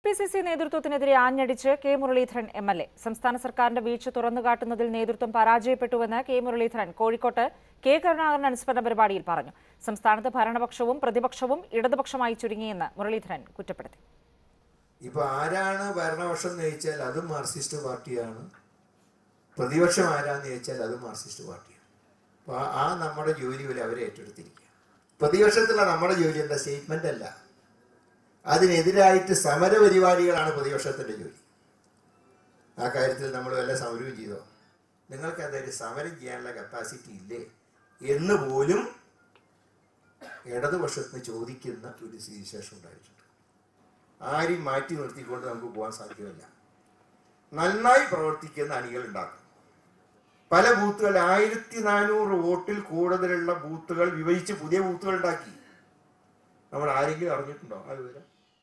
P C C നേതൃത്വത്തിനെതിരെ ആഞ്ഞടിച്ച് K Muraleedharan M L A സംസ്ഥാന സർക്കാരിന്റെ വീഴ്ച തുറന്നുകാട്ടുന്നതിൽ നേതൃത്വം പരാജയപ്പെട്ടുവെന്ന് കെ മുരളീധരൻ കോഴിക്കോട്ട് കെ കരുണാകരൻ അനുസ്മരണ പരിപാടിയിൽ പറഞ്ഞു സംസ്ഥാനത്ത് ഭരണപക്ഷവും പ്രതിപക്ഷവും ഇടതുപക്ഷമായി ചുരുങ്ങിയെന്ന് മുരളീധരൻ കുറ്റപ്പെടുത്തി ഇപ്പൊ ആരാണ് ഭരണപക്ഷം എന്ന് ചോദിച്ചാൽ അതും മാർക്സിസ്റ്റ് പാർട്ടിയാണ് പ്രതിപക്ഷം ആരാന്ന് ചോദിച്ചാൽ അതും മാർക്സിസ്റ്റ് പാർട്ടിയാണ് അപ്പൊ ആ- ആ നമ്മുടെ ജോലി പോലെ അവരെ ഏറ്റെടുത്തിരിക്കുക പ്രതിപക്ഷത്തിലുള്ള നമ്മുടെ ജോലി എന്താ സ്റ്റേറ്റ്മെന്റ് അല്ല അതിനെതിരായിട്ട് സമരപരിപാടികളാണ് പ്രതിപക്ഷത്തിന്റെ ജോലി ആ കാര്യത്തിൽ നമ്മൾ വല്ല സമരവും ചെയ്തോ നിങ്ങൾക്ക് അതൊരു സമരം ചെയ്യാനുള്ള കപ്പാസിറ്റി ഇല്ലേ എന്ന് പോലും ഇടതുപക്ഷത്തിന് ചോദിക്കുന്ന ഒരു സ്ഥിതിവിശേഷം ഉണ്ടായിട്ടുണ്ട് ആരെയും മാറ്റി നിർത്തിക്കൊണ്ട് നമുക്ക് പോകാൻ സാധ്യമല്ല നന്നായി പ്രവർത്തിക്കുന്ന അണികൾ ഉണ്ടാക്കും പല ബൂത്തുകൾ ആയിരത്തി നാനൂറ് വോട്ടിൽ കൂടുതലുള്ള ബൂത്തുകൾ വിഭജിച്ച് പുതിയ ബൂത്തുകൾ ഉണ്ടാക്കി നമ്മൾ ആരെങ്കിലും അറിഞ്ഞിട്ടുണ്ടോ ആ വിവരം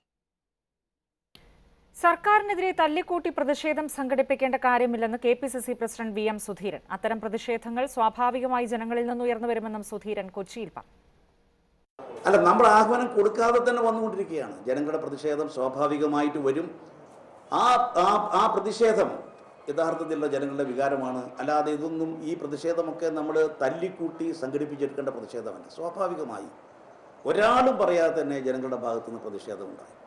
സർക്കാരിനെതിരെ തല്ലിക്കൂട്ടി പ്രതിഷേധം സംഘടിപ്പിക്കേണ്ട കാര്യമില്ലെന്ന് K P C C president V M Sudheeran അത്തരം പ്രതിഷേധങ്ങൾ സ്വാഭാവികമായി ജനങ്ങളിൽ നിന്ന് ഉയർന്നു വരുമെന്നും സുധീരൻ കൊച്ചിയിൽ പറഞ്ഞു അല്ല നമ്മൾ ആഹ്വാനം കൊടുക്കാതെ തന്നെ വന്നുകൊണ്ടിരിക്കുകയാണ് ജനങ്ങളുടെ പ്രതിഷേധം സ്വാഭാവികമായിട്ട് വരും ആ ആ ആ പ്രതിഷേധം യഥാർത്ഥത്തിലുള്ള ജനങ്ങളുടെ വികാരമാണ് അല്ലാതെ ഇതൊന്നും ഈ പ്രതിഷേധമൊക്കെ നമ്മൾ തല്ലിക്കൂട്ടി സംഘടിപ്പിച്ചെടുക്കേണ്ട പ്രതിഷേധമല്ല സ്വാഭാവികമായി ഒരാളും പറയാതെ തന്നെ ജനങ്ങളുടെ ഭാഗത്തുനിന്ന് പ്രതിഷേധമുണ്ടായി